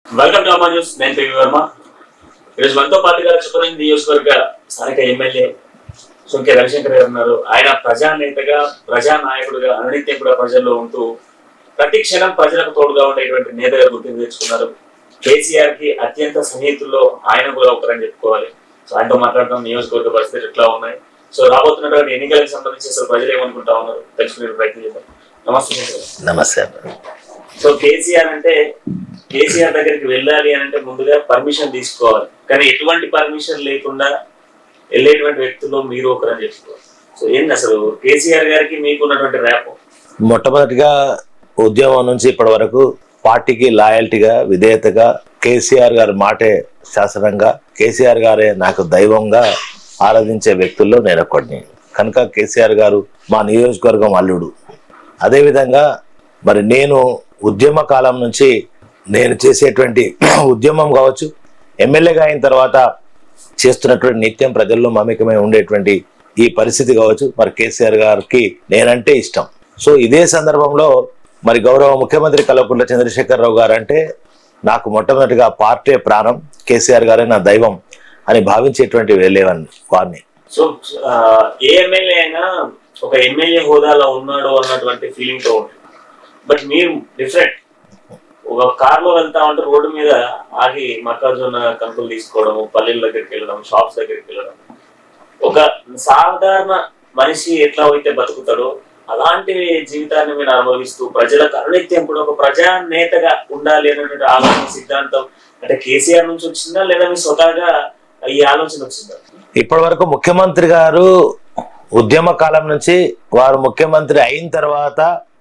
Welcome to Amma News నేను PV Varma ఈరోజు మనతో పాటుగా చుక్కరంగి నియోజకవర్గ స్థానిక ఎమ్మెల్యే సుంకె రవిశంకర్ గారు ఉన్నారు ఆయన ప్రజానేతగా ప్రజానాయకుడిగా అనునిత్యం కూడా ప్రజల్లో ఉంటూ ప్రతి క్షణం ప్రజలకు తోడుగా ఉండేటువంటి నేతగా గుర్తింపు తెచ్చుకున్నారు కేసీఆర్ కి అత్యంత సన్నిహితుల్లో ఆయన కూడా ఒకరని చెప్పుకోవాలి సో ఆయనతో మాట్లాడడం నియోజకవర్గ పరిస్థితులు ఎట్లా ఉన్నాయి సో రాబోతున్నటువంటి ఎన్నికలకు సంబంధించి అసలు ప్రజలు ఏమనుకుంటా ఉన్నారు తెలుసుకునే ప్రయత్నం చేద్దాం నమస్తే సార్. నమస్తే అన్న. సో కేసీఆర్ అంటే కేసీఆర్ దగ్గరికి వెళ్ళాలి అని అంటే ముందుగా పర్మిషన్ తీసుకోవాలి కానీ ఎటువంటి పర్మిషన్ లేకుండా వెళ్ళేటువంటి వ్యక్తుల్లో మీరు ఒకరని చెప్పుకోవాలి సో ఏంది అసలు కేసీఆర్ గారికి మీకు ఉన్నటువంటి ర్యాప్ మొట్టమొదటిగా ఉద్యమం నుంచి ఇప్పటి వరకు పార్టీకి లాయల్టీగా విధేయతగా కేసీఆర్ గారి మాటే శాసనంగా కేసీఆర్ గారే నాకు దైవంగా ఆరాధించే వ్యక్తుల్లో నేను ఒకడిని కనుక కేసీఆర్ గారు మా నియోజకవర్గం అల్లుడు అదేవిధంగా మరి నేను ఉద్యమ కాలం నుంచి నేను చేసేటువంటి ఉద్యమం కావచ్చు ఎమ్మెల్యేగా అయిన తర్వాత చేస్తున్నటువంటి నిత్యం ప్రజల్లో మమేకమై ఉండేటువంటి ఈ పరిస్థితి కావచ్చు మరి కేసీఆర్ గారికి నేనంటే ఇష్టం సో ఇదే సందర్భంలో మరి గౌరవ ముఖ్యమంత్రి కల్వకుంట్ల చంద్రశేఖరరావు గారు అంటే నాకు మొట్టమొదటిగా పార్టీ ప్రాణం కేసీఆర్ గారే నా దైవం అని భావించేటువంటి వెళ్ళేవాడిని వారిని సో ఆ, ఏ ఎమ్మెల్యే అయినా ఒక ఎమ్మెల్యే హోదాలో ఉన్నాడు అన్నటువంటి ఫీలింగ్ తో ఉంటుంది బట్ మీరు డిఫరెంట్ ఒక కార్ లో వెళ్తా ఉంటే రోడ్డు మీద ఆగి మక్కాజొన్న కంకులు తీసుకోవడం పల్లెల దగ్గరికి వెళ్ళడం షాప్స్ దగ్గరికి వెళ్ళడం ఒక సాధారణ మనిషి ఎట్లా అయితే బతుకుతాడో అలాంటి జీవితాన్ని మీరు అనుభవిస్తూ ప్రజలకు అనునిత్యం కూడా ఒక ప్రజా నేతగా ఉండాలి అనేటువంటి ఆలోచన సిద్ధాంతం అంటే కేసీఆర్ నుంచి వచ్చిందా లేదా మీ స్వతహాగా ఈ ఆలోచన వచ్చిందా ఇప్పటి వరకు ముఖ్యమంత్రి గారు ఉద్యమ కాలం నుంచి వారు ముఖ్యమంత్రి అయిన తర్వాత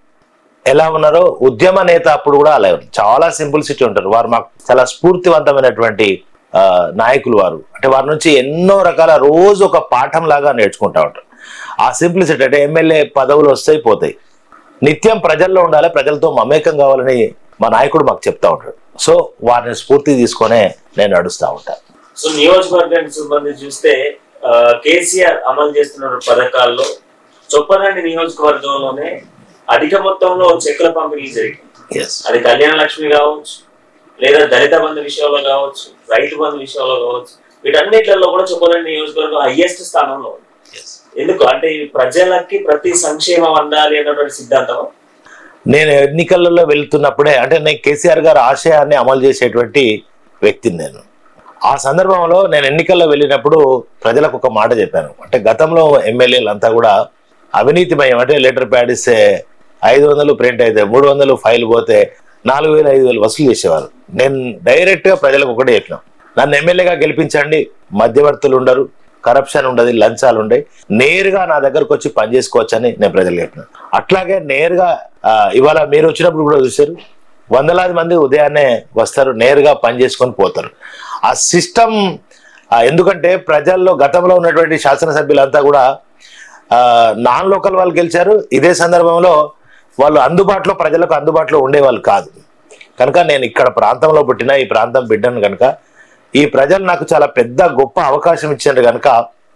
ఎలా ఉన్నారో ఉద్యమ నేత అప్పుడు కూడా అలా ఉన్నారు. చాలా సింపుల్ సిటీ ఉంటారు వారు మాకు చాలా స్ఫూర్తివంతమైనటువంటి ఆ, నాయకులు వారు అంటే వారి నుంచి ఎన్నో రకాల రోజు ఒక పాఠం లాగా నేర్చుకుంటా ఉంటారు ఆ సింప్లిసిటీ అంటే ఎమ్మెల్యే పదవులు వస్తాయి పోతాయి నిత్యం ప్రజల్లో ఉండాలి ప్రజలతో మమేకం కావాలని మా నాయకుడు మాకు చెప్తా ఉంటాడు సో వారిని స్ఫూర్తి తీసుకొనే నేను నడుస్తూ ఉంటాను సో నియోజకవర్గానికి సంబంధించి చూస్తే ఆ, కేసీఆర్ అమలు చేస్తున్న పథకాల్లో చొప్పదండి నియోజకవర్గంలోనే అధిక మొత్తంలో చెక్కుల పంపిణీ జరిగింది ఎస్ అది కళ్యాణ లక్ష్మి కావచ్చు లేదా దళిత బంధు విషయంలో కావచ్చు రైతు బంధు విషయంలో కావచ్చు వీటన్నిటిలో కూడా చొప్పదండి నియోజకవర్గం హైయెస్ట్ స్థానంలో ఉంది ఎందుకు అంటే ఈ ప్రజలకి ప్రతి సంక్షేమం అందాలి అన్నటువంటి సిద్ధాంతం నేను ఎన్నికలలో వెళ్తున్నప్పుడే అంటే నేను కేసీఆర్ గారి ఆశయాన్ని అమలు చేసేటువంటి వ్యక్తిని నేను ఆ సందర్భంలో నేను ఎన్నికల్లో వెళ్ళినప్పుడు ప్రజలకు ఒక మాట చెప్పాను అంటే గతంలో ఎమ్మెల్యేలు అంతా కూడా అవినీతిమయం అంటే లెటర్ ప్యాడ్ ఇస్తే ఐదు వందలు ప్రింట్ అయితే మూడు వందలు ఫైల్ పోతే నాలుగు వేలు ఐదు వేలు వసూలు చేసేవారు నేను డైరెక్ట్గా ప్రజలకు ఒకటే చెప్పిన నన్ను ఎమ్మెల్యేగా గెలిపించండి మధ్యవర్తులు ఉండరు కరప్షన్ ఉండదు లంచాలు ఉండయి నేరుగా నా దగ్గరకు వచ్చి పని చేసుకోవచ్చని నేను ప్రజలు చెప్పిన అట్లాగే నేరుగా ఆ, ఇవాళ మీరు వచ్చినప్పుడు కూడా చూశారు వందలాది మంది ఉదయాన్నే వస్తారు నేరుగా పని చేసుకొని పోతారు ఆ సిస్టమ్ ఎందుకంటే ప్రజల్లో గతంలో ఉన్నటువంటి శాసనసభ్యులంతా కూడా ఆ, నాన్ లోకల్ వాళ్ళు గెలిచారు ఇదే సందర్భంలో వాళ్ళు అందుబాటులో ప్రజలకు అందుబాటులో ఉండేవాళ్ళు కాదు కనుక నేను ఇక్కడ ప్రాంతంలో పుట్టిన ఈ ప్రాంతం బిడ్డను కనుక ఈ ప్రజలు నాకు చాలా పెద్ద గొప్ప అవకాశం ఇచ్చారు కనుక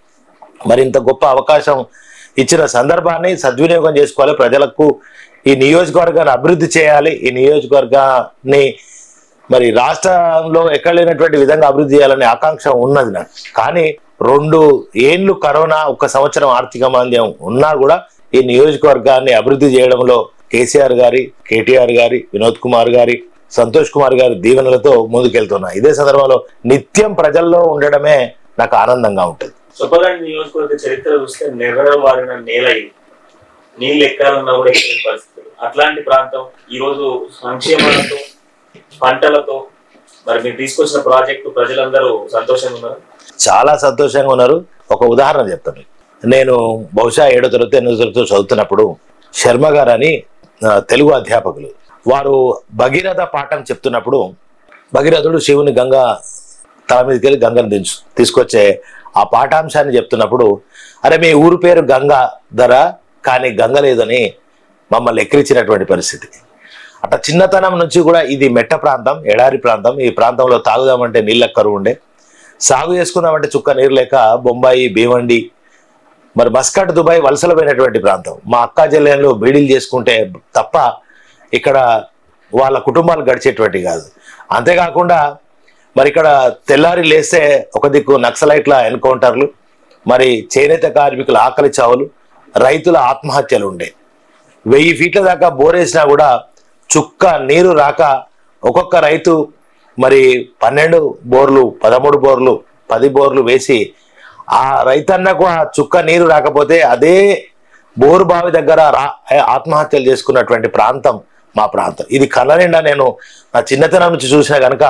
మరి ఇంత గొప్ప అవకాశం ఇచ్చిన సందర్భాన్ని సద్వినియోగం చేసుకోవాలి ప్రజలకు ఈ నియోజకవర్గాన్ని అభివృద్ధి చేయాలి ఈ నియోజకవర్గాన్ని మరి రాష్ట్రంలో ఎక్కడ లేనటువంటి విధంగా అభివృద్ధి చేయాలనే ఆకాంక్ష ఉన్నది నాకు కానీ రెండు ఏండ్లు కరోనా ఒక సంవత్సరం ఆర్థిక మాంద్యం ఉన్నా కూడా ఈ నియోజకవర్గాన్ని అభివృద్ధి చేయడంలో కేసీఆర్ గారి కేటీఆర్ గారి వినోద్ కుమార్ గారి సంతోష్ కుమార్ గారి దీవెనలతో ముందుకెళ్తున్నా ఇదే సందర్భంలో నిత్యం ప్రజల్లో ఉండడమే నాకు ఆనందంగా ఉంటుంది చొప్పదండి నియోజకవర్గ చరిత్ర చూస్తే నెర్రవారిన నేల ఇది నీళ్ళు ఎక్కాలన్నా కూడా ఎక్కలేని పరిస్థితులు అట్లాంటి ప్రాంతం ఈ రోజు సంక్షేమాలతో పంటలతో మరి మీరు తీసుకొచ్చిన ప్రాజెక్టు ప్రజలందరూ సంతోషంగా ఉన్నారు చాలా సంతోషంగా ఉన్నారు ఒక ఉదాహరణ చెప్తాను నేను బహుశా ఏడో తరగతి ఎనిమిదో తరగతి చదువుతున్నప్పుడు శర్మ గారు అని ఆ, తెలుగు అధ్యాపకులు వారు భగీరథ పాఠం చెప్తున్నప్పుడు భగీరథుడు శివుని గంగా తల మీదకి వెళ్ళి గంగను దించు తీసుకొచ్చే ఆ పాఠాంశాన్ని చెప్తున్నప్పుడు అరే మీ ఊరు పేరు గంగా ధర కానీ గంగ లేదని మమ్మల్ని ఎక్కిరించినటువంటి పరిస్థితి అట్లా చిన్నతనం నుంచి కూడా ఇది మెట్ట ప్రాంతం ఎడారి ప్రాంతం ఈ ప్రాంతంలో తాగుదామంటే నీళ్ళ కరువు ఉండే సాగు చేసుకుందామంటే చుక్క నీరు లేక బొంబాయి భీవండి మరి మస్కట్ దుబాయ్ వలసలు పోయినటువంటి ప్రాంతం మా అక్కా చెల్లెళ్ళు బీడీలు చేసుకుంటే తప్ప ఇక్కడ వాళ్ళ కుటుంబాలు గడిచేటువంటి కాదు అంతేకాకుండా మరి ఇక్కడ తెల్లారి లేస్తే ఒక దిక్కు నక్సలైట్ల ఎన్కౌంటర్లు మరి చేనేత కార్మికుల ఆకలి చావులు రైతుల ఆత్మహత్యలు ఉండే వెయ్యి ఫీట్ల దాకా బోరేసినా కూడా చుక్క నీరు రాక ఒక్కొక్క రైతు మరి పన్నెండు బోర్లు పదమూడు బోర్లు పది బోర్లు వేసి ఆ రైతన్నకు ఆ చుక్క నీరు రాకపోతే అదే బోరు బావి దగ్గర రా ఆత్మహత్యలు చేసుకున్నటువంటి ప్రాంతం మా ప్రాంతం ఇది కళ్ళ నిండా నేను నా చిన్నతనం నుంచి చూసినా కనుక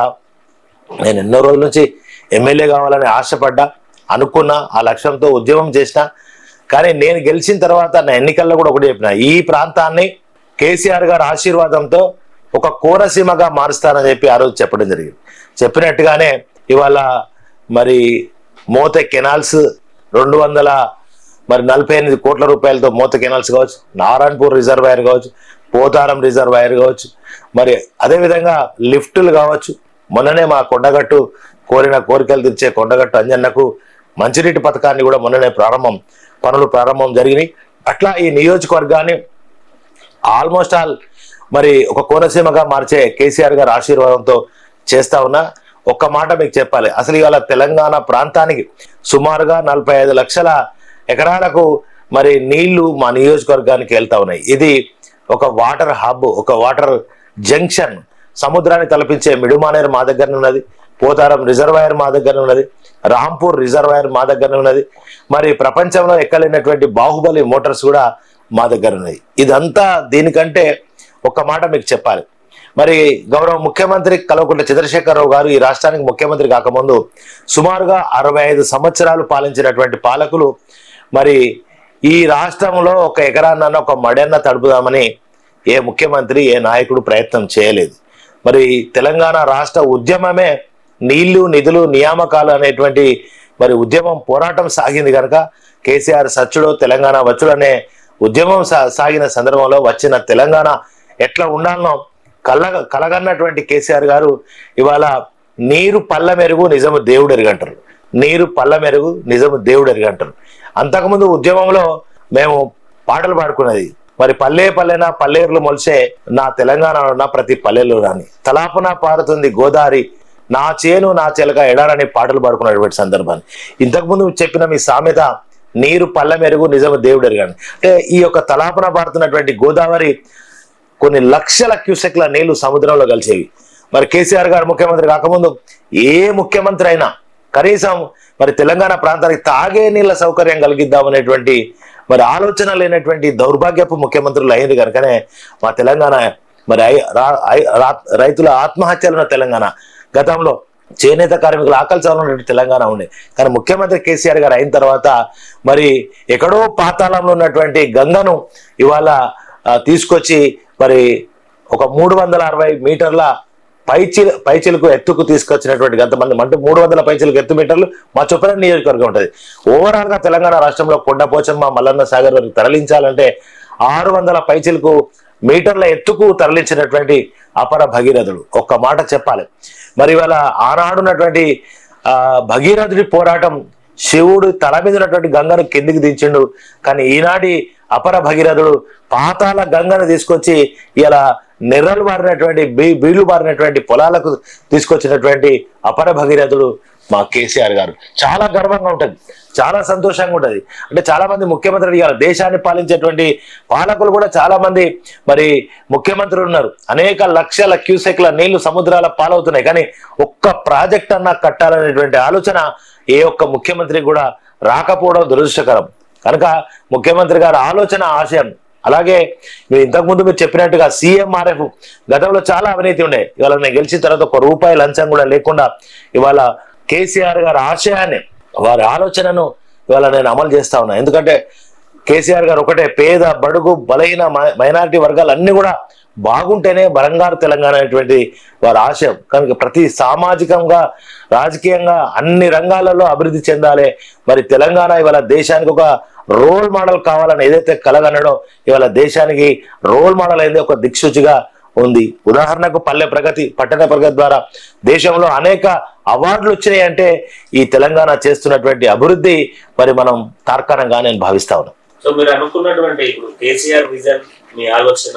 నేను ఎన్నో రోజుల నుంచి ఎమ్మెల్యే కావాలని ఆశపడ్డా అనుకున్నా ఆ లక్ష్యంతో ఉద్యమం చేసిన కానీ నేను గెలిచిన తర్వాత నా ఎన్నికల్లో కూడా ఒకటి చెప్పిన ఈ ప్రాంతాన్ని కేసీఆర్ గారి ఆశీర్వాదంతో ఒక కోనసీమగా మారుస్తానని చెప్పి ఆ రోజు చెప్పడం జరిగింది చెప్పినట్టుగానే ఇవాళ మరి మోత కెనాల్స్ రెండు వందల మరి నలభై ఎనిమిది కోట్ల రూపాయలతో మోత కెనాల్స్ కావచ్చు నారాయణపూర్ రిజర్వాయర్ కావచ్చు పోతారం రిజర్వాయర్ కావచ్చు మరి అదేవిధంగా లిఫ్టులు కావచ్చు మొన్ననే మా కొండగట్టు కోరిన కోరికలు తీర్చే కొండగట్టు అంజన్నకు మంచినీటి పథకాన్ని కూడా మొన్ననే ప్రారంభం పనులు ప్రారంభం జరిగినాయి అట్లా ఈ నియోజకవర్గాన్ని ఆల్మోస్ట్ ఆల్ మరి ఒక కోనసీమగా మార్చే కేసీఆర్ గారి ఆశీర్వాదంతో చేస్తా ఉన్నా ఒక్క మాట మీకు చెప్పాలి అసలు ఇవాళ తెలంగాణ ప్రాంతానికి సుమారుగా నలభై ఐదు లక్షల ఎకరాలకు మరి నీళ్లు మా నియోజకవర్గానికి వెళ్తా ఉన్నాయి ఇది ఒక వాటర్ హబ్ ఒక వాటర్ జంక్షన్ సముద్రాన్ని తలపించే మిడుమానేరు మా దగ్గర ఉన్నది పోతారం రిజర్వాయర్ మా దగ్గర ఉన్నది రాంపూర్ రిజర్వాయర్ మా దగ్గర ఉన్నది మరి ప్రపంచంలో ఎక్కలేనటువంటి బాహుబలి మోటార్స్ కూడా మా దగ్గర ఉన్నాయి ఇదంతా దీనికంటే ఒక్క మాట మీకు చెప్పాలి మరి గౌరవ ముఖ్యమంత్రి కల్వకుంట్ల చంద్రశేఖరరావు గారు ఈ రాష్ట్రానికి ముఖ్యమంత్రి కాకముందు సుమారుగా అరవై ఐదు సంవత్సరాలు పాలించినటువంటి పాలకులు మరి ఈ రాష్ట్రంలో ఒక ఎకరాన్న ఒక మడెన్న తడుపుదామని ఏ ముఖ్యమంత్రి ఏ నాయకుడు ప్రయత్నం చేయలేదు మరి తెలంగాణ రాష్ట్ర ఉద్యమమే నీళ్లు నిధులు నియామకాలు అనేటువంటి మరి ఉద్యమం పోరాటం సాగింది కనుక కేసీఆర్ సచ్చుడు తెలంగాణ వచ్చుడు అనే ఉద్యమం సా సాగిన సందర్భంలో వచ్చిన తెలంగాణ ఎట్లా ఉండాలనో కళ్ళ కలగన్నటువంటి కేసీఆర్ గారు ఇవాళ నీరు పల్ల మెరుగు నిజము దేవుడు ఎరుగంటారు నీరు పల్ల మెరుగు నిజము దేవుడు ఎరుగంటారు అంతకుముందు ఉద్యమంలో మేము పాటలు పాడుకున్నది మరి పల్లె పల్లెన పల్లేరులు మొలిసే నా తెలంగాణలో ఉన్న ప్రతి పల్లెలు రాని తలాపున పారుతుంది గోదావరి నా చేను నా చెలక ఎడారని పాటలు పాడుకున్నటువంటి సందర్భాన్ని ఇంతకుముందు చెప్పిన మీ సామెత నీరు పల్ల మెరుగు నిజము దేవుడు ఎరగాని అంటే ఈ యొక్క తలాపున పారుతున్నటువంటి గోదావరి కొన్ని లక్షల క్యూసెక్ల నీళ్లు సముద్రంలో కలిసేవి మరి కేసీఆర్ గారు ముఖ్యమంత్రి కాకముందు ఏ ముఖ్యమంత్రి అయినా కనీసం మరి తెలంగాణ ప్రాంతానికి తాగే నీళ్ళ సౌకర్యం కలిగిద్దామనేటువంటి మరి ఆలోచన లేనటువంటి దౌర్భాగ్యపు ముఖ్యమంత్రులు అయింది కనుకనే మా తెలంగాణ మరి ఐ- రా- ఐ- రా- రైతుల ఆత్మహత్యలు ఉన్న తెలంగాణ గతంలో చేనేత కార్మికుల ఆకలి చాలు ఉన్నటువంటి తెలంగాణ ఉండే కానీ ముఖ్యమంత్రి కేసీఆర్ గారు అయిన తర్వాత మరి ఎక్కడో పాతాళంలో ఉన్నటువంటి గంగను ఇవాళ ఆ, తీసుకొచ్చి మరి ఒక మూడు వందల అరవై మీటర్ల పైచి పైచిలకు ఎత్తుకు తీసుకొచ్చినటువంటి గంతమంది అంటే మూడు వందల పైచిలకు ఎత్తు మీటర్లు మా చొప్పున నియోజకవర్గం ఉంటుంది ఓవరాల్ గా తెలంగాణ రాష్ట్రంలో కొండపోచమ్మ మల్లన్న సాగర్ వరకు తరలించాలంటే ఆరు వందల పైచిలకు మీటర్ల ఎత్తుకు తరలించినటువంటి అపర భగీరథుడు ఒక్క మాట చెప్పాలి మరి ఇవాళ ఆనాడున్నటువంటి ఆ భగీరథుడి పోరాటం శివుడు తల మీద ఉన్నటువంటి గంగను కిందికి దించిండు కానీ ఈనాటి అపర భగీరథుడు పాతాల గంగను తీసుకొచ్చి ఇలా నెర్రలు బారినటువంటి బీ బీళ్లు బారినటువంటి పొలాలకు తీసుకొచ్చినటువంటి అపర భగీరథుడు మా కేసీఆర్ గారు చాలా గర్వంగా ఉంటుంది చాలా సంతోషంగా ఉంటుంది అంటే చాలా మంది ముఖ్యమంత్రులు ఇవాళ దేశాన్ని పాలించేటువంటి పాలకులు కూడా చాలా మంది మరి ముఖ్యమంత్రులు ఉన్నారు అనేక లక్షల క్యూసెక్ల నీళ్లు సముద్రాల పాలవుతున్నాయి కానీ ఒక్క ప్రాజెక్ట్ అన్నా కట్టాలనేటువంటి ఆలోచన ఏ ఒక్క ముఖ్యమంత్రి కూడా రాకపోవడం దురదృష్టకరం కనుక ముఖ్యమంత్రి గారి ఆలోచన ఆశయం అలాగే మీరు ఇంతకుముందు మీరు చెప్పినట్టుగా సీఎంఆర్ఎఫ్ గతంలో చాలా అవినీతి ఉండే ఇవాళ నేను గెలిచిన తర్వాత ఒక రూపాయి లంచం కూడా లేకుండా ఇవాళ కేసీఆర్ గారి ఆశయాన్ని వారి ఆలోచనను ఇవాళ నేను అమలు చేస్తా ఉన్నా ఎందుకంటే కేసీఆర్ గారు ఒకటే పేద బడుగు బలహీన మ- మైనారిటీ వర్గాలు అన్ని కూడా బాగుంటేనే బలంగారు తెలంగాణ అనేటువంటి వారి ఆశయం కనుక ప్రతి సామాజికంగా రాజకీయంగా అన్ని రంగాలలో అభివృద్ధి చెందాలి మరి తెలంగాణ ఇవాళ దేశానికి ఒక రోల్ మోడల్ కావాలని ఏదైతే కలగనడో ఇవాళ దేశానికి రోల్ మోడల్ అయింది ఒక దిక్సూచిగా ఉంది ఉదాహరణకు పల్లె ప్రగతి పట్టణ ప్రగతి ద్వారా దేశంలో అనేక అవార్డులు వచ్చినాయి అంటే ఈ తెలంగాణ చేస్తున్నటువంటి అభివృద్ధి మరి మనం తార్కాణంగా నేను భావిస్తా ఉన్నాను సో మీరు అనుకున్నటువంటి ఇప్పుడు కేసీఆర్ విజన్ మీ ఆలోచన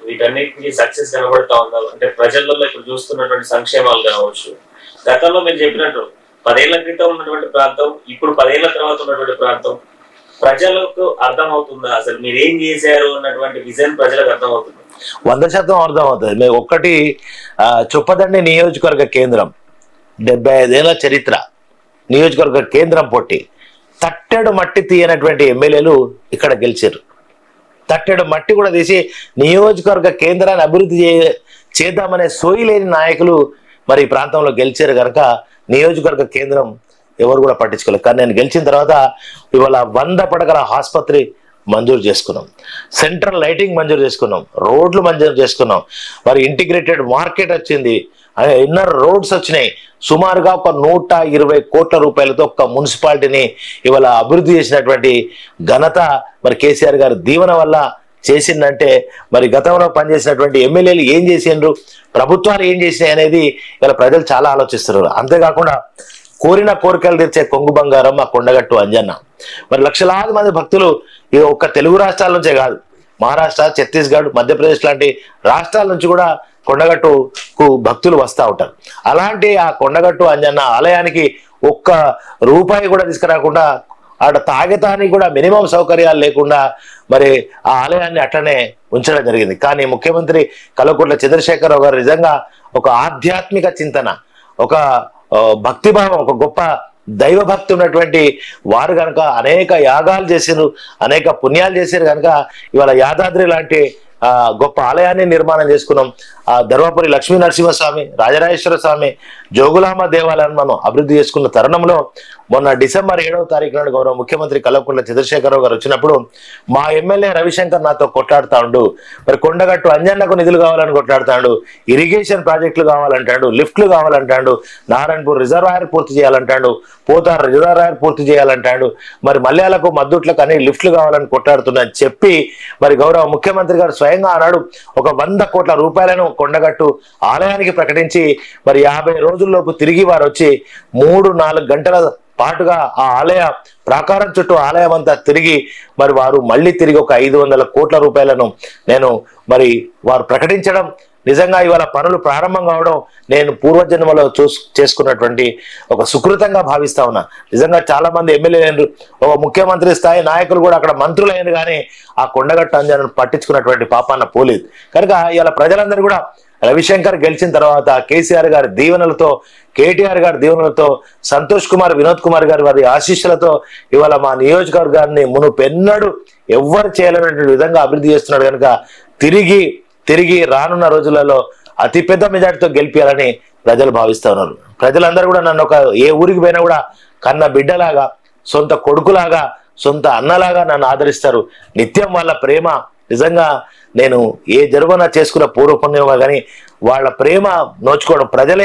వీటన్నిటికీ సక్సెస్ కనబడతా ఉందా అంటే ప్రజలలో ఇప్పుడు చూస్తున్నటువంటి సంక్షేమాలు కావచ్చు గతంలో మీరు చెప్పినట్టు పదేళ్ల క్రితం ఉన్నటువంటి ప్రాంతం ఇప్పుడు పదేళ్ల తర్వాత ఉన్నటువంటి ప్రాంతం ప్రజలకు అర్థమవుతుందా అసలు మీరు ఏం చేశారు అన్నటువంటి విజన్ ప్రజలకు అర్థమవుతుంది వంద శాతం అర్థం అవుతుంది మేము ఒక్కటి ఆ, చొప్పదండి నియోజకవర్గ కేంద్రం డెబ్బై ఐదేళ్ల చరిత్ర నియోజకవర్గ కేంద్రం పొట్టి తట్టెడు మట్టి తీయనటువంటి ఎమ్మెల్యేలు ఇక్కడ గెలిచారు తట్టెడు మట్టి కూడా తీసి నియోజకవర్గ కేంద్రాన్ని అభివృద్ధి చే చేద్దామనే సోయి లేని నాయకులు మరి ఈ ప్రాంతంలో గెలిచారు కనుక నియోజకవర్గ కేంద్రం ఎవరు కూడా పట్టించుకోలేదు కానీ నేను గెలిచిన తర్వాత ఇవాళ వంద పడగల ఆసుపత్రి మంజూరు చేసుకున్నాం సెంట్రల్ లైటింగ్ మంజూరు చేసుకున్నాం రోడ్లు మంజూరు చేసుకున్నాం మరి ఇంటిగ్రేటెడ్ మార్కెట్ వచ్చింది ఇన్నర్ రోడ్స్ వచ్చినాయి సుమారుగా ఒక నూట ఇరవై కోట్ల రూపాయలతో ఒక మున్సిపాలిటీని ఇవాళ అభివృద్ధి చేసినటువంటి ఘనత మరి కేసీఆర్ గారి దీవెన వల్ల చేసిందంటే మరి గతంలో పనిచేసినటువంటి ఎమ్మెల్యేలు ఏం చేసిండ్రు ప్రభుత్వాలు ఏం చేసినాయి అనేది ఇవాళ ప్రజలు చాలా ఆలోచిస్తున్నారు అంతేకాకుండా కోరిన కోరికలు తీర్చే కొంగు బంగారం మా కొండగట్టు అంజన్న మరి లక్షలాది మంది భక్తులు ఈ ఒక్క తెలుగు రాష్ట్రాల నుంచే కాదు మహారాష్ట్ర ఛత్తీస్గఢ్ మధ్యప్రదేశ్ లాంటి రాష్ట్రాల నుంచి కూడా కొండగట్టుకు భక్తులు వస్తూ ఉంటారు అలాంటి ఆ కొండగట్టు అంజన్న ఆలయానికి ఒక్క రూపాయి కూడా తీసుకురాకుండా ఆడ తాగటానికి కూడా మినిమం సౌకర్యాలు లేకుండా మరి ఆ ఆలయాన్ని అట్లనే ఉంచడం జరిగింది కానీ ముఖ్యమంత్రి కల్వకుంట్ల చంద్రశేఖరరావు గారు నిజంగా ఒక ఆధ్యాత్మిక చింతన ఒక ఆ, భక్తిభావం ఒక గొప్ప దైవభక్తి ఉన్నటువంటి వారు కనుక అనేక యాగాలు చేసిరు అనేక పుణ్యాలు చేశారు కనుక ఇవాళ యాదాద్రి లాంటి ఆ, గొప్ప ఆలయాన్ని నిర్మాణం చేసుకున్నాం ఆ ధర్మపురి లక్ష్మీ నరసింహస్వామి రాజరాజేశ్వర స్వామి జోగులాంబ దేవాలయాన్ని మనం అభివృద్ధి చేసుకున్న తరుణంలో మొన్న డిసెంబర్ ఏడవ తారీఖు నాడు గౌరవ ముఖ్యమంత్రి కల్వకుంట్ల చంద్రశేఖరరావు గారు వచ్చినప్పుడు మా ఎమ్మెల్యే రవిశంకర్ నాతో కొట్లాడుతా ఉండు మరి కొండగట్టు అంజన్నకు నిధులు కావాలని కొట్లాడుతాడు ఇరిగేషన్ ప్రాజెక్టులు కావాలంటాడు లిఫ్ట్లు కావాలంటాడు నారాయణపూర్ రిజర్వాయర్ పూర్తి చేయాలంటాడు పోతారు రిజర్వాయర్ పూర్తి చేయాలంటాడు మరి మల్యాలకు మద్దుట్లకు అన్ని లిఫ్ట్లు కావాలని కొట్లాడుతున్నా చెప్పి మరి గౌరవ ముఖ్యమంత్రి గారు స్వయంగా ఆనాడు ఒక వంద కోట్ల రూపాయలను కొండగట్టు ఆలయానికి ప్రకటించి మరి యాభై రోజుల్లోపు తిరిగి వారు వచ్చి మూడు నాలుగు గంటల పాటుగా ఆ ఆలయ ప్రాకారం చుట్టూ ఆలయం అంతా తిరిగి మరి వారు మళ్ళీ తిరిగి ఒక ఐదు వందల కోట్ల రూపాయలను నేను మరి వారు ప్రకటించడం నిజంగా ఇవాళ పనులు ప్రారంభం కావడం నేను పూర్వజన్మలో చూస్ చేసుకున్నటువంటి ఒక సుకృతంగా భావిస్తా ఉన్నా నిజంగా చాలా మంది ఎమ్మెల్యేలు ఒక ముఖ్యమంత్రి స్థాయి నాయకులు కూడా అక్కడ మంత్రులైన కానీ ఆ కొండగట్టు అంజనను పట్టించుకున్నటువంటి పాపాన్న పోలేదు కనుక ఇవాళ ప్రజలందరూ కూడా రవిశంకర్ గెలిచిన తర్వాత కేసీఆర్ గారి దీవెనలతో కేటీఆర్ గారి దీవెనలతో సంతోష్ కుమార్ వినోద్ కుమార్ గారి వారి ఆశీస్సులతో ఇవాళ మా నియోజకవర్గాన్ని మునుపెన్నడు ఎవ్వరు చేయలేనటువంటి విధంగా అభివృద్ధి చేస్తున్నాడు కనుక తిరిగి తిరిగి రానున్న రోజులలో అతిపెద్ద మెజార్టీతో గెలిపించాలని ప్రజలు భావిస్తా ఉన్నారు ప్రజలందరూ కూడా నన్ను ఒక ఏ ఊరికి పోయినా కూడా కన్న బిడ్డలాగా సొంత కొడుకులాగా సొంత అన్నలాగా నన్ను ఆదరిస్తారు నిత్యం వాళ్ళ ప్రేమ నిజంగా నేను ఏ జరువన చేసుకున్న పూర్వపుణ్యమా కానీ వాళ్ళ ప్రేమ నోచుకోవడం ప్రజలే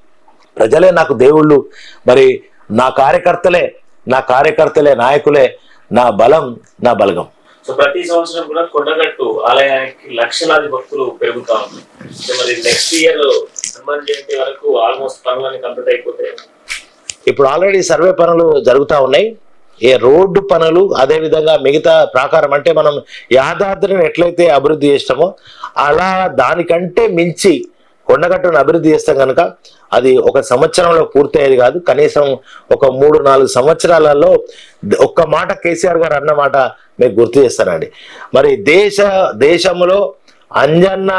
ప్రజలే నాకు దేవుళ్ళు మరి నా కార్యకర్తలే నా కార్యకర్తలే నాయకులే నా బలం నా బలగం సో ప్రతి సంవత్సరం కూడా కొండగట్టు ఆలయానికి లక్షలాది భక్తులు పెరుగుతా ఉన్నారు సో మరి నెక్స్ట్ ఇయర్ హనుమాన్ జయంతి వరకు ఆల్మోస్ట్ పనులన్నీ కంప్లీట్ అయిపోతాయి ఇప్పుడు ఆల్రెడీ సర్వే పనులు జరుగుతూ ఉన్నాయి ఏ రోడ్డు పనులు అదే విధంగా మిగతా ప్రాకారం అంటే మనం యాదాద్రిని ఎట్లయితే అభివృద్ధి చేస్తామో అలా దానికంటే మించి కొండగట్టును అభివృద్ధి చేస్తాం కనుక అది ఒక సంవత్సరంలో పూర్తయ్యేది కాదు కనీసం ఒక మూడు నాలుగు సంవత్సరాలలో ఒక్క మాట కేసీఆర్ గారు అన్న మాట మీకు గుర్తు చేస్తానండి మరి దేశ దేశంలో అంజన్న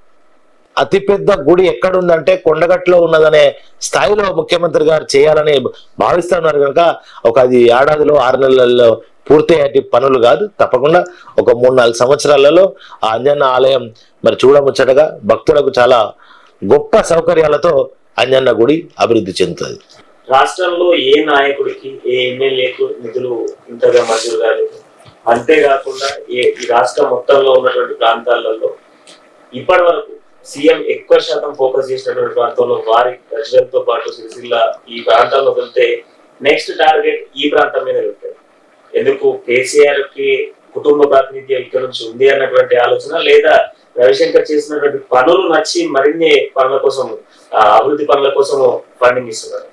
అతిపెద్ద గుడి ఎక్కడుందంటే కొండగట్టులో ఉన్నదనే స్థాయిలో ముఖ్యమంత్రి గారు చేయాలని భావిస్తున్నారు కనుక ఒక అది ఏడాదిలో ఆరు నెలల్లో పూర్తయ్యేటి పనులు కాదు తప్పకుండా ఒక మూడు నాలుగు సంవత్సరాలలో ఆ అంజన్న ఆలయం మరి చూడముచ్చటగా భక్తులకు చాలా గొప్ప సౌకర్యాలతో అంజన్న గుడి అభివృద్ధి చెందుతుంది రాష్ట్రంలో ఏ నాయకుడికి ఏ ఎమ్మెల్యేకు నిధులు ఇంతగా మంజూరు కాలేదు అంతేకాకుండా ఏ ఈ రాష్ట్రం మొత్తంలో ఉన్నటువంటి ప్రాంతాలలో ఇప్పటి వరకు సీఎం ఎక్కువ శాతం ఫోకస్ చేసినటువంటి ప్రాంతంలో వారి ప్రజలతో పాటు సిరిసిల్ల ఈ ప్రాంతాల్లో వెళ్తే నెక్స్ట్ టార్గెట్ ఈ ప్రాంతం మీద వెళ్తాయి ఎందుకు కేసీఆర్ కి కుటుంబ ప్రాతినిధ్యం ఇక్కడ నుంచి ఉంది అన్నటువంటి ఆలోచన లేదా రవిశంకర్ చేసినటువంటి పనులు నచ్చి మరిన్ని పనుల కోసం ఆ, అభివృద్ధి పనుల కోసం ఫండింగ్ ఇస్తున్నారు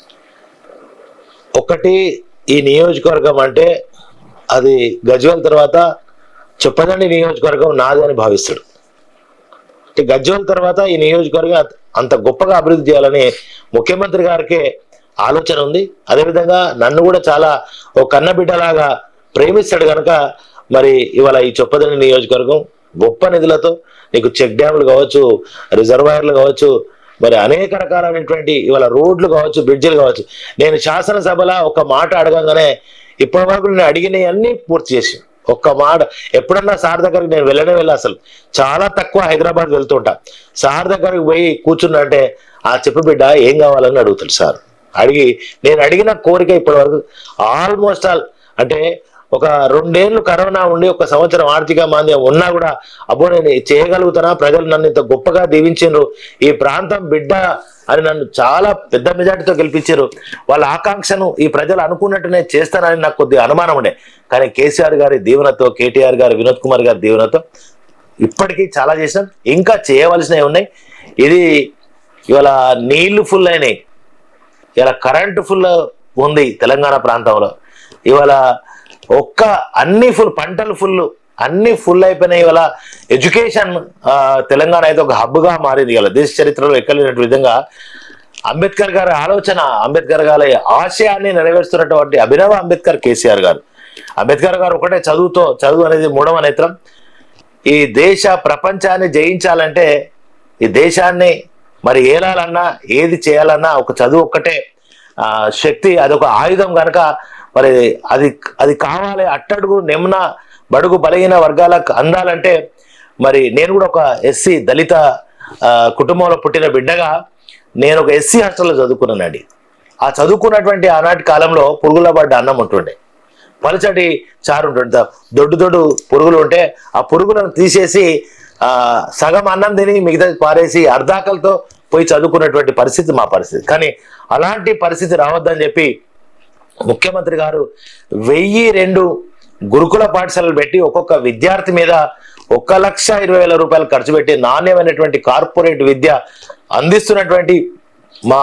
ఒకటి ఈ నియోజకవర్గం అంటే అది గజ్వల్ తర్వాత చెప్పదండి నియోజకవర్గం నాది అని భావిస్తాడు ఈ గజ్వల్ తర్వాత ఈ నియోజకవర్గం అంత- అంత గొప్పగా అభివృద్ధి చేయాలని ముఖ్యమంత్రి గారికి ఆలోచన ఉంది అదేవిధంగా నన్ను కూడా చాలా ఒక కన్నబిడ్డలాగా ప్రేమిస్తాడు కనుక మరి ఇవాళ ఈ చొప్పదని నియోజకవర్గం గొప్ప నిధులతో నీకు చెక్ డ్యాములు కావచ్చు రిజర్వాయర్లు కావచ్చు మరి అనేక రకాలైనటువంటి ఇవాళ రోడ్లు కావచ్చు బ్రిడ్జిలు కావచ్చు నేను శాసనసభలో ఒక మాట అడగంగానే ఇప్పటి వరకు నేను అడిగినవి అన్ని పూర్తి చేసి ఒక్క మాట ఎప్పుడన్నా సార్ దగ్గరికి నేను వెళ్ళనే వెళ్ళా అసలు చాలా తక్కువ హైదరాబాద్ వెళ్తుంటా సార్ దగ్గరికి పోయి కూర్చున్నా అంటే ఆ చెప్పు బిడ్డ ఏం కావాలని అడుగుతాడు సార్ అడిగి నేను అడిగిన కోరిక ఇప్పటి వరకు ఆల్మోస్ట్ ఆల్ అంటే ఒక రెండేళ్లు కరోనా ఉండి ఒక సంవత్సరం ఆర్థిక మాంద్యం ఉన్నా కూడా అబ్బో నేను చేయగలుగుతానా ప్రజలు నన్ను ఇంత గొప్పగా దీవించారు ఈ ప్రాంతం బిడ్డ అని నన్ను చాలా పెద్ద మెజార్టీతో గెలిపించారు వాళ్ళ ఆకాంక్షను ఈ ప్రజలు అనుకున్నట్టు నేను చేస్తానని నాకు కొద్దిగా అనుమానం ఉండే కానీ కేసీఆర్ గారి దీవెనతో కేటీఆర్ గారి వినోద్ కుమార్ గారి దీవెనతో ఇప్పటికీ చాలా చేసినాం ఇంకా చేయవలసినవి ఉన్నాయి ఇది ఇవాళ నీళ్లు ఫుల్ అయినాయి ఇలా కరెంటు ఫుల్ ఉంది తెలంగాణ ప్రాంతంలో ఇవాళ ఒక్క అన్ని ఫుల్ పంటలు ఫుల్ అన్ని ఫుల్ అయిపోయినాయి ఇవాళ ఎడ్యుకేషన్ ఆ, తెలంగాణ అయితే ఒక హబ్గా మారింది ఇవాళ దేశ చరిత్రలో ఎక్కలేనటువంటి విధంగా అంబేద్కర్ గారి ఆలోచన అంబేద్కర్ గారి ఆశయాన్ని నెరవేరుస్తున్నటువంటి అభినవ అంబేద్కర్ కేసీఆర్ గారు అంబేద్కర్ గారు ఒకటే చదువుతో చదువు అనేది మూడవ నేత్రం ఈ దేశ ప్రపంచాన్ని జయించాలంటే ఈ దేశాన్ని మరి ఏలాలన్నా ఏది చేయాలన్నా ఒక చదువు ఒక్కటే ఆ, శక్తి అదొక ఆయుధం కనుక మరి అది అది కావాలి అట్టడుగు నెమ్న బడుగు బలహీన వర్గాలకు అందాలంటే మరి నేను కూడా ఒక ఎస్సీ దళిత ఆ, కుటుంబంలో పుట్టిన బిడ్డగా నేను ఒక ఎస్సీ హాస్టల్లో చదువుకున్నానండి ఆ చదువుకున్నటువంటి ఆనాటి కాలంలో పురుగుల పడ్డ అన్నం ఉంటుండే పలుచటి చారు ఉంటుంది ద- దొడ్డు దొడ్డు పురుగులు ఉంటే ఆ పురుగులను తీసేసి ఆ సగం అన్నం తిని మిగతా పారేసి అర్ధాకలతో పోయి చదువుకున్నటువంటి పరిస్థితి మా పరిస్థితి కానీ అలాంటి పరిస్థితి రావద్దని చెప్పి ముఖ్యమంత్రి గారు వెయ్యి రెండు గురుకుల పాఠశాలలు పెట్టి ఒక్కొక్క విద్యార్థి మీద ఒక్క లక్ష ఇరవై వేల రూపాయలు ఖర్చు పెట్టి నాణ్యమైనటువంటి కార్పొరేట్ విద్య అందిస్తున్నటువంటి మా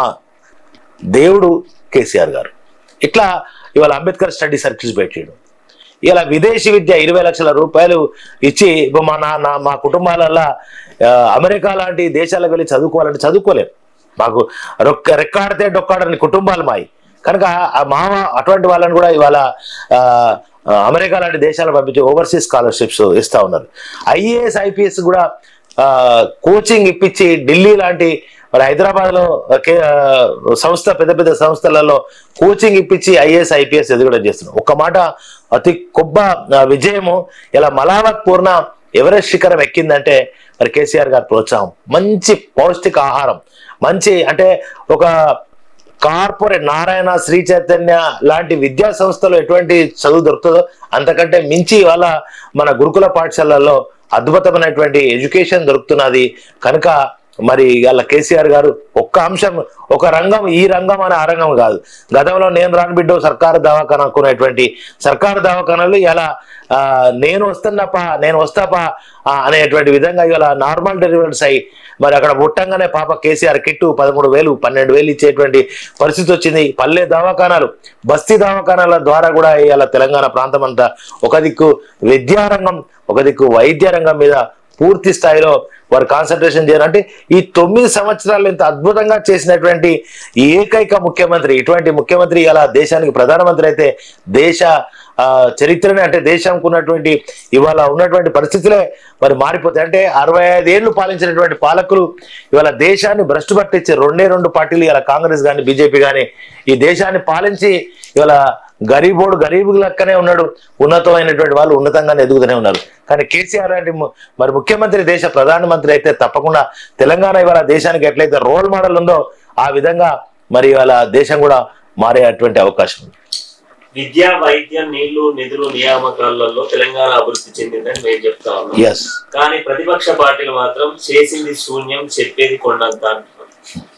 దేవుడు కేసీఆర్ గారు ఇట్లా ఇవాళ అంబేద్కర్ స్టడీ సర్కిల్స్ పెట్టాడు ఇలా విదేశీ విద్య ఇరవై లక్షల రూపాయలు ఇచ్చి ఇప్పుడు మా నాన్న మా కుటుంబాలల్లో ఆ, అమెరికా లాంటి దేశాలకు వెళ్ళి చదువుకోవాలంటే చదువుకోలేం మాకు రొక్క రెక్కాడితే డొక్కాడని కుటుంబాలు మాయి కనుక ఆ మామ అటువంటి వాళ్ళని కూడా ఇవాళ ఆ, ఆ, అమెరికా లాంటి దేశాలకు పంపించి ఓవర్సీస్ స్కాలర్షిప్స్ ఇస్తా ఉన్నారు ఐఏఎస్ ఐపీఎస్ కూడా ఆ, కోచింగ్ ఇప్పించి ఢిల్లీ లాంటి మరి హైదరాబాద్ లో కే- ఆ, సంస్థ పెద్ద పెద్ద సంస్థలలో కోచింగ్ ఇప్పించి ఐఏఎస్ ఐపీఎస్ ఎదుగుదల చేస్తున్నారు ఒక మాట అతి గొప్ప ఆ, విజయము ఇలా మలావత్ పూర్ణ ఎవరెస్ట్ శిఖరం ఎక్కిందంటే మరి కేసీఆర్ గారి ప్రోత్సాహం మంచి పౌష్టిక ఆహారం మంచి అంటే ఒక కార్పొరేట్ నారాయణ శ్రీ చైతన్య లాంటి విద్యా సంస్థలు ఎటువంటి చదువు దొరుకుతుందో అంతకంటే మించి ఇవాళ మన గురుకుల పాఠశాలల్లో అద్భుతమైనటువంటి ఎడ్యుకేషన్ దొరుకుతున్నది కనుక మరి ఇవాళ కేసీఆర్ గారు ఒక్క అంశం ఒక రంగం ఈ రంగం అనే ఆ రంగం కాదు గతంలో నేను రాని బిడ్డో సర్కారు దవాఖాన అనుకునేటువంటి సర్కారు దవాఖానలు ఇలా ఆ, నేను వస్తున్నప్ప నేను వస్తాపా ఆ, అనేటువంటి విధంగా ఇవాళ నార్మల్ డెలివరీస్ అయ్యి మరి అక్కడ పుట్టంగానే పాప కేసీఆర్ కిట్టు పదమూడు వేలు పన్నెండు వేలు ఇచ్చేటువంటి పరిస్థితి వచ్చింది పల్లె దవాఖానాలు బస్తీ దవాఖానాల ద్వారా కూడా ఇవాళ తెలంగాణ ప్రాంతం అంతా ఒక దిక్కు విద్యారంగం ఒక దిక్కు వైద్య రంగం మీద పూర్తి స్థాయిలో వారు కాన్సన్ట్రేషన్ చేయాలంటే ఈ తొమ్మిది సంవత్సరాలు ఇంత అద్భుతంగా చేసినటువంటి ఏకైక ముఖ్యమంత్రి ఇటువంటి ముఖ్యమంత్రి ఇలా దేశానికి ప్రధానమంత్రి అయితే దేశ ఆ, చరిత్రనే అంటే దేశంకు ఉన్నటువంటి ఇవాళ ఉన్నటువంటి పరిస్థితులే మరి మారిపోతాయి అంటే అరవై ఐదు ఏళ్ళు పాలించినటువంటి పాలకులు ఇవాళ దేశాన్ని భ్రష్టు పట్టించి రెండే రెండు పార్టీలు ఇలా కాంగ్రెస్ కానీ బీజేపీ కానీ ఈ దేశాన్ని పాలించి ఇవాళ గరీబోడు గరీబు లెక్కనే ఉన్నాడు ఉన్నతమైనటువంటి వాళ్ళు ఉన్నతంగానే ఎదుగుతూనే ఉన్నారు కానీ కేసీఆర్ లాంటి ము- మరి ముఖ్యమంత్రి దేశ ప్రధానమంత్రి అయితే తప్పకుండా తెలంగాణ ఇవాళ దేశానికి ఎట్లయితే రోల్ మోడల్ ఉందో ఆ విధంగా మరి ఇవాళ దేశం కూడా మారేటువంటి అవకాశం ఉంది విద్య వైద్యం నీళ్లు నిధులు నియామకాలలో తెలంగాణ అభివృద్ధి చెందిందని మేము చెప్తా ఉన్నాం ఎస్ కానీ ప్రతిపక్ష పార్టీలు మాత్రం చేసింది శూన్యం చెప్పేది కొండంత అంటున్నారు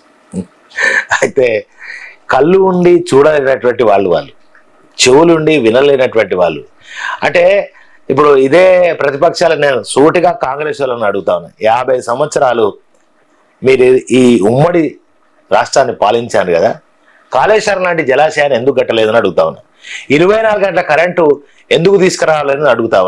అయితే కళ్ళు ఉండి చూడలేనటువంటి వాళ్ళు వాళ్ళు చెవులుండి వినలేనటువంటి వాళ్ళు అంటే ఇప్పుడు ఇదే ప్రతిపక్షాలు నేను సూటిగా కాంగ్రెస్ వాళ్ళని అడుగుతా ఉన్నా యాభై సంవత్సరాలు మీరు ఈ ఉమ్మడి రాష్ట్రాన్ని పాలించారు కదా కాళేశ్వరం లాంటి జలాశయాన్ని ఎందుకు కట్టలేదని అడుగుతా ఉన్నా ఇరవై నాలుగు గంటల కరెంటు ఎందుకు తీసుకురావాలని అడుగుతా ఉన్నా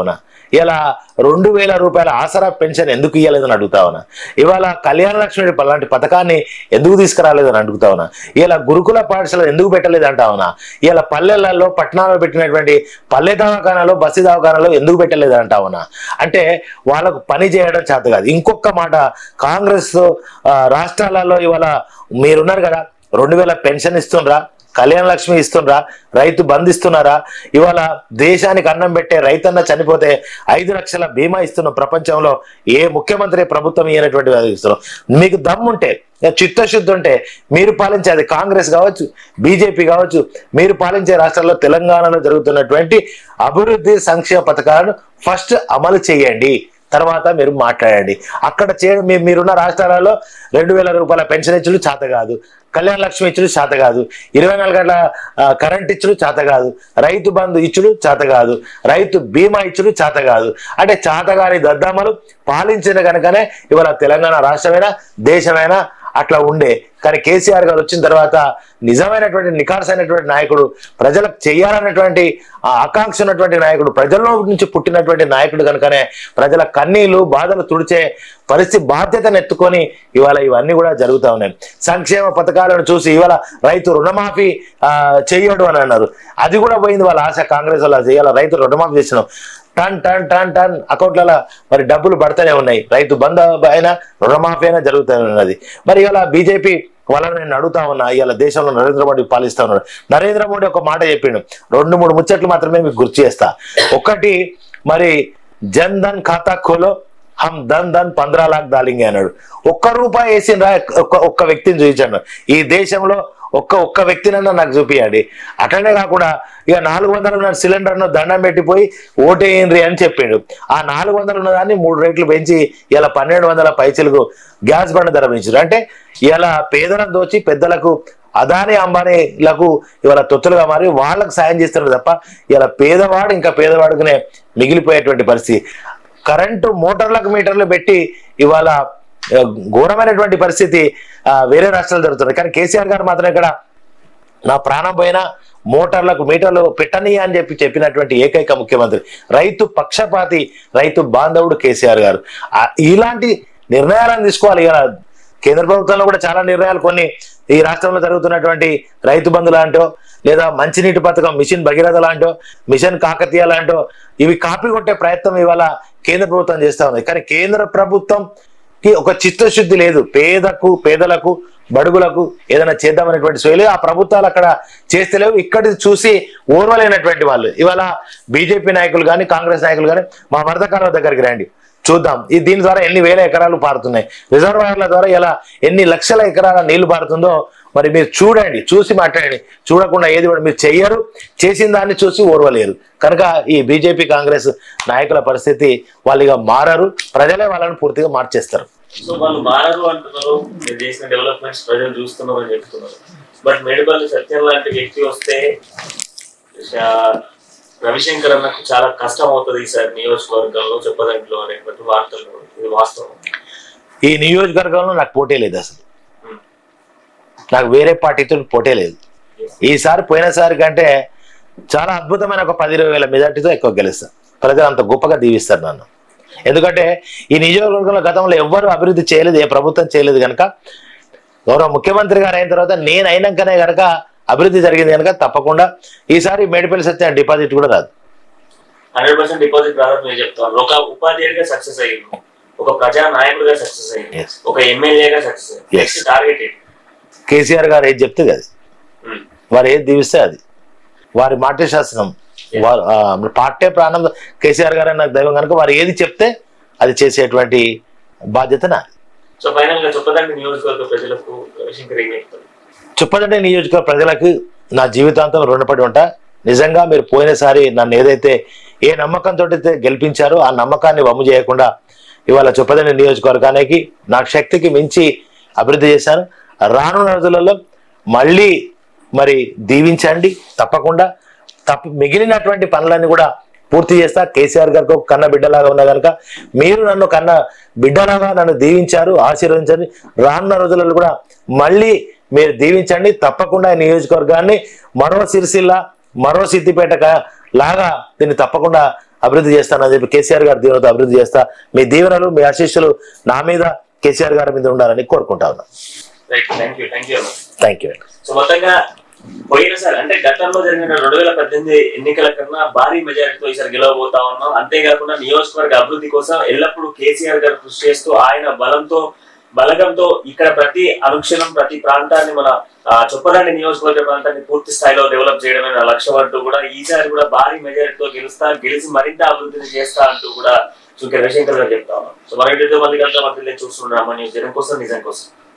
ఇలా రెండు వేల రూపాయల ఆసరా పెన్షన్ ఎందుకు ఇవ్వలేదని అడుగుతా ఉన్నా ఇవాళ కళ్యాణ లక్ష్మి అలాంటి పథకాన్ని ఎందుకు తీసుకురాలేదని అడుగుతా ఉన్నా ఇలా గురుకుల పాఠశాల ఎందుకు పెట్టలేదు అంటా ఉన్నా ఇలా పల్లెలలో పట్టణాల్లో పెట్టినటువంటి పల్లె దవాఖానాలో బస్సు దవాఖానాలో ఎందుకు పెట్టలేదు అంటా ఉన్నా అంటే వాళ్ళకు పని చేయడం చేత కాదు ఇంకొక మాట కాంగ్రెస్ ఆ, రాష్ట్రాలలో ఇవాళ మీరున్నారు కదా రెండు వేల పెన్షన్ ఇస్తుండ్రా కళ్యాణ లక్ష్మి ఇస్తుండ్రా రైతు బంధిస్తున్నారా ఇవాళ దేశానికి అన్నం పెట్టే రైతన్న చనిపోతే ఐదు లక్షల బీమా ఇస్తున్న ప్రపంచంలో ఏ ముఖ్యమంత్రి ప్రభుత్వం ఇయ్యనటువంటి అది ఇస్తున్నాం మీకు దమ్ముంటే చిత్తశుద్ధి ఉంటే మీరు పాలించే అది కాంగ్రెస్ కావచ్చు బీజేపీ కావచ్చు మీరు పాలించే రాష్ట్రాల్లో తెలంగాణలో జరుగుతున్నటువంటి అభివృద్ధి సంక్షేమ పథకాలను ఫస్ట్ అమలు చేయండి తర్వాత మీరు మాట్లాడండి అక్కడ చేయడం మీ మీరున్న రాష్ట్రాలలో రెండు వేల రూపాయల పెన్షన్ ఇచ్చుడు చేత కాదు కళ్యాణ లక్ష్మి ఇచ్చుడు చేత కాదు ఇరవై నాలుగు గంటల ఆ, కరెంట్ ఇచ్చుడు చేత కాదు రైతు బంధు ఇచ్చుడు చేత కాదు రైతు బీమా ఇచ్చుడు చేత కాదు అంటే చేతగాని దద్దమ్మలు పాలించిన కనుకనే ఇవాళ తెలంగాణ రాష్ట్రమైనా దేశమైనా అట్లా ఉండే కానీ కేసీఆర్ గారు వచ్చిన తర్వాత నిజమైనటువంటి నికార్సైనటువంటి నాయకుడు ప్రజలకు చేయాలన్నటువంటి ఆ ఆకాంక్ష ఉన్నటువంటి నాయకుడు ప్రజల్లో నుంచి పుట్టినటువంటి నాయకుడు కనుకనే ప్రజల కన్నీళ్లు బాధలు తుడిచే పరిస్థితి బాధ్యతను ఎత్తుకొని ఇవాళ ఇవన్నీ కూడా జరుగుతూ ఉన్నాయి సంక్షేమ పథకాలను చూసి ఇవాళ రైతు రుణమాఫీ ఆ, చెయ్యడు అని అన్నారు అది కూడా పోయింది వాళ్ళ ఆశ కాంగ్రెస్ వాళ్ళ చేయాల రైతు రుణమాఫీ చేసినాం టన్ టన్ టన్ టన్ అకౌంట్లలో మరి డబ్బులు పడుతూనే ఉన్నాయి రైతు బంధు అయినా రుణమాఫీ అయినా జరుగుతూనే ఉన్నది మరి ఇలా బీజేపీ వాళ్ళని నేను అడుగుతా ఉన్నా ఇవాళ దేశంలో నరేంద్ర మోడీ పాలిస్తా ఉన్నాడు నరేంద్ర మోడీ ఒక మాట చెప్పిండు రెండు మూడు ముచ్చట్లు మాత్రమే మీకు గుర్తు చేస్తా ఒకటి మరి జన్ ధన్ ఖాతా ఖోలో హమ్ ధన్ ధన్ పంద్రా లాక్ దాలింగే అన్నాడు ఒక్క రూపాయి వేసిండ్రా ఒక్క ఒక్క వ్యక్తిని చూపించాడు ఈ దేశంలో ఒక్క ఒక్క వ్యక్తినన్నా నాకు చూపియండి అట్లనే కాకుండా ఇక నాలుగు వందలు ఉన్న సిలిండర్ను దండం పెట్టిపోయి ఓటేయండి అని చెప్పిండు ఆ నాలుగు వందలు ఉన్న దాన్ని మూడు రేట్లు పెంచి ఇలా పన్నెండు వందల పైసలకు గ్యాస్ బండ ధర పెంచారు అంటే ఇలా పేదలను దోచి పెద్దలకు అదాని అంబానీలకు ఇవాళ తొత్తులుగా మారి వాళ్ళకు సాయం చేస్తున్నారు తప్ప ఇలా పేదవాడు ఇంకా పేదవాడుకునే మిగిలిపోయేటువంటి పరిస్థితి కరెంటు మోటార్లకు మీటర్లు పెట్టి ఇవాళ ఆ, ఘోరమైనటువంటి పరిస్థితి ఆ, వేరే రాష్ట్రాలు జరుగుతుంది కానీ కేసీఆర్ గారు మాత్రం ఇక్కడ నా ప్రాణం పోయినా మోటార్లకు మీటర్లు పెట్టని అని చెప్పి చెప్పినటువంటి ఏకైక ముఖ్యమంత్రి రైతు పక్షపాతి రైతు బాంధవుడు కేసీఆర్ గారు ఆ, ఇలాంటి నిర్ణయాలను తీసుకోవాలి ఇలా కేంద్ర ప్రభుత్వంలో కూడా చాలా నిర్ణయాలు కొన్ని ఈ రాష్ట్రంలో జరుగుతున్నటువంటి రైతు బంధు లాంటో లేదా మంచినీటి పథకం మిషన్ భగీరథ లాంటో మిషన్ కాకతీయ లాంటో ఇవి కాపీ కొట్టే ప్రయత్నం ఇవాళ కేంద్ర ప్రభుత్వం చేస్తా ఉంది కానీ కేంద్ర ప్రభుత్వం కి ఒక చిత్తశుద్ధి లేదు పేదకు పేదలకు బడుగులకు ఏదైనా చేద్దామనేటువంటి సోయలు ఆ ప్రభుత్వాలు అక్కడ చేస్తలేవు ఇక్కడ చూసి ఓర్వలేనటువంటి వాళ్ళు ఇవాళ బీజేపీ నాయకులు కానీ కాంగ్రెస్ నాయకులు కానీ మా మరదకాల దగ్గరికి రండి చూద్దాం ఈ దీని ద్వారా ఎన్ని వేల ఎకరాలు పారుతున్నాయి రిజర్వాయర్ల ద్వారా ఇలా ఎన్ని లక్షల ఎకరాల నీళ్లు పారుతుందో మరి మీరు చూడండి చూసి మాట్లాడండి చూడకుండా ఏది కూడా మీరు చెయ్యరు చేసిన దాన్ని చూసి ఓర్వలేరు కనుక ఈ బీజేపీ కాంగ్రెస్ నాయకుల పరిస్థితి వాళ్ళు ఇక మారరు ప్రజలే వాళ్ళని పూర్తిగా మార్చేస్తారు సో వాళ్ళు మారరు అంటున్నారు మీరు చేసిన డెవలప్మెంట్స్ ప్రజలు చూస్తున్నారు అని చెప్తున్నారు బట్ మేడిపల్లి సత్యం లాంటి వ్యక్తి వస్తే శా- రవిశంకర్ అన్నకు చాలా కష్టం అవుతుంది ఈసారి నియోజకవర్గంలో చెప్పదంట్లో అనేటువంటి వార్తలు ఇది వాస్తవం ఈ నియోజకవర్గంలో నాకు పోటీ లేదు అసలు Hmm. నాకు వేరే పార్టీతో పోటీ లేదు ఈసారి పోయినసారి కంటే చాలా అద్భుతమైన ఒక పది ఇరవై వేల మెజార్టీతో ఎక్కువ గెలుస్తా ప్రజలు అంత గొప్పగా దీవిస్తారు నన్ను ఎందుకంటే ఈ నియోజకవర్గంలో గతంలో ఎవ్వరు అభివృద్ధి చేయలేదు ఏ ప్రభుత్వం చేయలేదు కనుక గౌరవ ముఖ్యమంత్రి గారు అయిన తర్వాత నేను అయినాకనే కనుక అభివృద్ధి జరిగింది కనుక తప్పకుండా ఈసారి మేడిపల్లి సత్యం డిపాజిట్ కూడా రాదు హండ్రెడ్ పర్సెంట్ డిపాజిట్ రాదని మీరు చెప్తాను ఒక ఉపాధ్యాయుడిగా సక్సెస్ అయ్యింది ఒక ప్రజా నాయకుడిగా సక్సెస్ అయ్యింది Yes. ఒక ఎమ్మెల్యేగా సక్సెస్ అయ్యింది Yes. నెక్స్ట్ టార్గెట్ ఏంటి కేసీఆర్ గారు ఏది చెప్తే అది ఉమ్. వారు ఏది దీవిస్తే అది వారి మాట శాసనం వారు ఆ, పార్టీ ప్రాణం కేసీఆర్ గారు నాకు దైవం కనుక వారు ఏది చెప్తే అది చేసేటువంటి బాధ్యత నాది సో ఫైనల్ గా చెప్పదండి నియోజకవర్గ ప్రజలకు రవిశంకర్ ఏం చెప్తారు చెప్పదంటే నియోజకవర్గ ప్రజలకు నా జీవితాంతం రుణపడి ఉంటా నిజంగా మీరు పోయినసారి నన్ను ఏదైతే ఏ నమ్మకంతో అయితే గెలిపించారో ఆ నమ్మకాన్ని వమ్ము చేయకుండా ఇవాళ చొప్పదండి నియోజకవర్గానికి నా శక్తికి మించి అభివృద్ధి చేశాను రానున్న రోజులలో మళ్ళీ మరి దీవించండి తప్పకుండా తప్ప మిగిలినటువంటి పనులన్నీ కూడా పూర్తి చేస్తా కేసీఆర్ గారికి ఒక కన్న బిడ్డలాగా ఉన్నా కనుక మీరు నన్ను కన్న బిడ్డలాగా నన్ను దీవించారు ఆశీర్వదించండి రానున్న రోజులలో కూడా మళ్ళీ మీరు దీవించండి తప్పకుండా ఈ నియోజకవర్గాన్ని మరో సిరిసిల్ల మరో సిద్దిపేట కా- లాగా దీన్ని తప్పకుండా అభివృద్ధి చేస్తానని చెప్పి కేసీఆర్ గారి దీవెనతో అభివృద్ధి చేస్తా మీ దీవెనలు మీ ఆశీస్సులు నా మీద కేసీఆర్ గారి మీద ఉండాలని కోరుకుంటా ఉన్నా right thank you thank you thank you so మొత్తంగా పోయినసారి అంటే గతంలో జరిగిన రెండు వేల పద్దెనిమిది ఎన్నికల కన్నా భారీ మెజారిటీతో ఈసారి గెలవబోతా ఉన్నాం అంతేకాకుండా నియోజకవర్గ అభివృద్ధి కోసం ఎల్లప్పుడూ కేసీఆర్ గారు కృషి చేస్తూ ఆయన బలంతో బలగంతో ఇక్కడ ప్రతి అనుక్షణం ప్రతి ప్రాంతాన్ని మన ఆ, చొప్పదండి నియోజకవర్గ ప్రాంతాన్ని పూర్తి స్థాయిలో డెవలప్ చేయడమే నా లక్ష్యం అంటూ కూడా ఈసారి కూడా భారీ మెజారిటీతో గెలుస్తా గెలిచి మరింత అభివృద్ధిని చేస్తా అంటూ కూడా సుఖ రవిశంకర్ గారు చెప్తా ఉన్నాం సో మరింత మంది కలిసి మధ్య చూస్తున్నాం మన జనం కోసం నిజం కోసం